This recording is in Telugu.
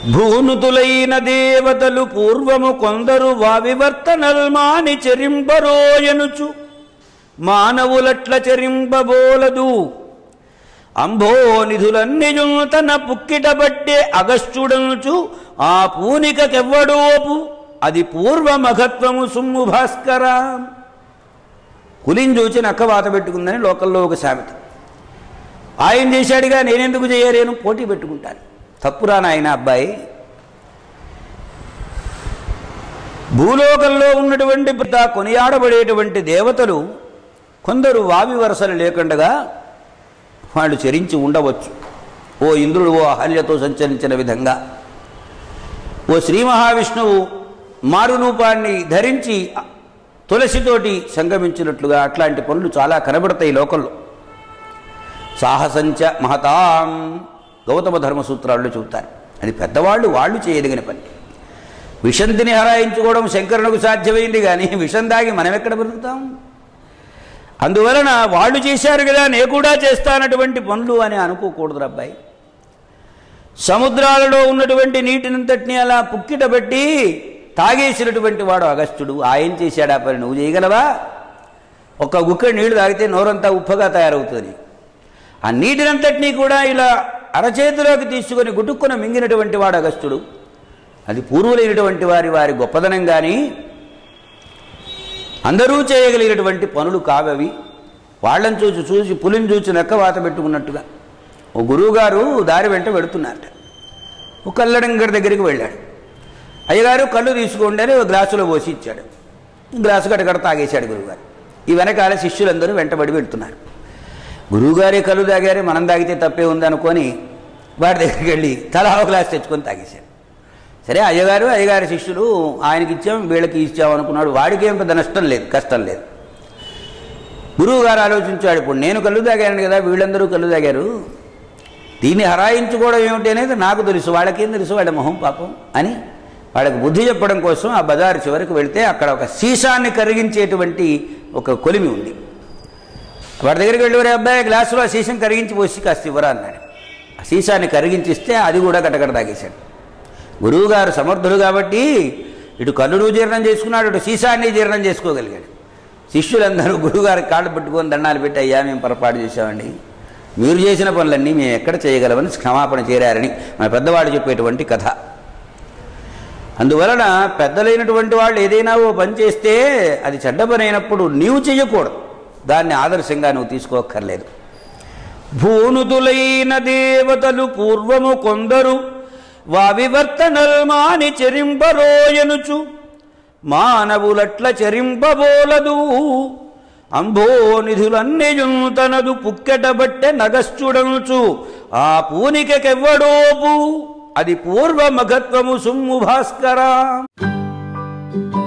భూనుతులైన దేవతలు పూర్వము కొందరు వావివర్తనల్మాని చెరింపరోయనుచు మానవులట్ల చెరింపబోలదు అంభో నిధులన్నిజు తన పుక్కిట బట్టే అగస్త్యుడంచు ఆ పూనికకెవ్వడోపు అది పూర్వ మఘత్వము సుమ్ము భాస్కర కులిని చూచి నక్క వాత పెట్టుకుందని లోకల్లో ఒక సామెత ఆయన చేశాడుగా నేనెందుకు చేయలేను పోటీ పెట్టుకుంటాను తప్పురా నాయన అబ్బాయి భూలోకంలో ఉన్నటువంటి పెద్ద కొనియాడబడేటువంటి దేవతలు కొందరు వావి వరసలు లేకుండగా వాళ్ళు చరించి ఉండవచ్చు ఓ ఇంద్రుడు ఓ అహల్యతో సంచరించిన విధంగా ఓ శ్రీ మహావిష్ణువు మారురూపాన్ని ధరించి తులసితోటి సంగమించినట్లుగా అట్లాంటి పనులు చాలా కనబడతాయి ఈ లోకంలో సాహసంచ మహతాం గౌతమ ధర్మసూత్రాల్లో చెబుతారు అది పెద్దవాళ్ళు వాళ్ళు చేయదగిన పని విషంతిని హరాయించుకోవడం శంకరునికి సాధ్యమైంది కానీ విషం దాగి మనం ఎక్కడ బతుకుతాం అందువలన వాళ్ళు చేశారు కదా నే కూడా చేస్తానటువంటి పనులు అని అనుకోకూడదు అబ్బాయి సముద్రాలలో ఉన్నటువంటి నీటినంతటిని అలా పుక్కిట పెట్టి తాగేసినటువంటి వాడు అగస్త్యుడు ఆయన చేశాడు ఆ పని నువ్వు చేయగలవా ఒక్క గుక్క నీళ్లు తాగితే నోరంతా ఉప్పగా తయారవుతుంది ఆ నీటినంతటినీ కూడా ఇలా అరచేతిలోకి తీసుకొని గుటుక్కున మింగినటువంటి వాడు అగస్త్యుడు అది పూర్వులైనటువంటి వారి వారి గొప్పదనం కానీ అందరూ చేయగలిగినటువంటి పనులు కావవి వాళ్ళని చూసి చూసి పులిని చూసి నెక్క వాత పెట్టుకున్నట్టుగా ఓ గురువుగారు దారి వెంట వెడుతున్నారట ఒక కల్లడంగడి దగ్గరికి వెళ్ళాడు అయ్యగారు కళ్ళు తీసుకోండి అని ఒక గ్లాసులో పోసి ఇచ్చాడు గ్లాసు గడగడ తాగేశాడు గురువుగారు ఈ వెనకాల శిష్యులందరూ వెంటబడి వెళ్తున్నారు గురువుగారే కళ్ళు తాగారే మనం తాగితే తప్పే ఉంది అనుకొని వాడి దగ్గరికి వెళ్ళి తలా ఒక గ్లాస్ తెచ్చుకొని తాగేశాడు సరే అయ్యగారు అయ్యగారి శిష్యులు ఆయనకి ఇచ్చాం వీళ్ళకి ఇచ్చాం అనుకున్నాడు వాడికి ఏం పెద్ద నష్టం లేదు కష్టం లేదు గురువు గారు ఆలోచించాడు ఇప్పుడు నేను కళ్ళు తాగాను కదా వీళ్ళందరూ కళ్ళు తాగారు దీన్ని హరాయించుకోవడం ఏమిటి అనేది నాకు తెలుసు వాళ్ళకేం తెలుసు వాళ్ళ మొహం పాపం అని వాళ్ళకి బుద్ధి చెప్పడం కోసం ఆ బజారు చివరికి వెళ్తే అక్కడ ఒక సీసాన్ని కరిగించేటువంటి ఒక కొలిమి ఉంది వాడి దగ్గరికి వెళ్ళి "ఒరే అబ్బాయి గ్లాసులో ఆ సీసం కరిగించి పోసి కాస్త ఇవ్వరా అన్నాడు ఆ సీసాన్ని కరిగించిస్తే అది కూడా గటగడ తాగేశాడు గురువుగారు సమర్థుడు కాబట్టి ఇటు కన్నుడు జీర్ణం చేసుకున్నాడు ఇటు సీసాన్ని జీర్ణం చేసుకోగలిగాడు శిష్యులందరూ గురువుగారి కాళ్ళు పట్టుకొని దండాలు పెట్టి అయ్యా మేము పొరపాటు చేశామండి మీరు చేసిన పనులన్నీ మేము ఎక్కడ చేయగలమని క్షమాపణ చేరారని మన పెద్దవాడు చెప్పేటువంటి కథ అందువలన పెద్దలైనటువంటి వాళ్ళు ఏదైనా ఓ పని చేస్తే అది చెడ్డ పని అయినప్పుడు నీవు చెయ్యకూడదు దాన్ని ఆదర్శంగా నువ్వు తీసుకోక్కర్లేదు భూనుతులైన దేవతలు పూర్వము కొందరు వావివర్తనల్మాని చెరింపరోయనుచు మానవులట్ల చెరింపబోలదు అంభో నిధులన్నీయు తనదు పుక్కెటబట్టె నగశ్చుడనుచు ఆ పూనికెవ్వడోపు అది పూర్వ మఘత్వము సుమ్ము భాస్కరా